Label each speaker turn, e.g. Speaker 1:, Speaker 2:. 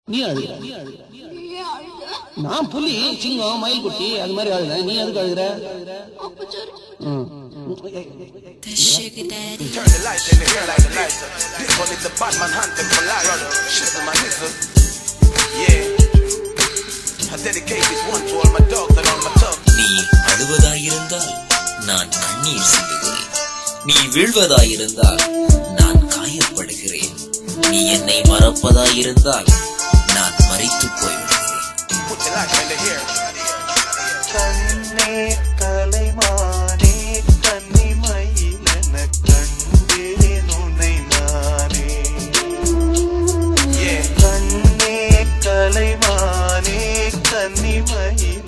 Speaker 1: நீ அழுகிற
Speaker 2: ஏன் அழுத
Speaker 1: நான் புலி சிங்கம் மயில் குட்டி அது மாதிரி அழுத நீ எதுக்கு அழுகிற
Speaker 2: அப்ப சரி
Speaker 1: ம்.
Speaker 3: The sugar daddy.
Speaker 4: Turn the lights in the air like a lighter. This one is the Batman hunting for life. Shizzle my nizzle. Yeah. I dedicate this one to all my dogs and all my thugs.
Speaker 5: நீ அழுவதாயிருந்தால் நான் கண்ணீர் சிந்துகிறேன் நீ வீழ்வதாயிருந்தால் நான் காயப்படுகிறேன் நீ என்னை மறப்பதாயிருந்தால் நான் மறைத்துப் போய்விடுகிறேன்
Speaker 4: Put the lights in the air.
Speaker 6: கண்ணே கலைமானே கன்னிமயிலென கண்டேன் உன்னை நானே
Speaker 4: Yeah.
Speaker 6: கண்ணே கலைமானே கன்னிமயிலென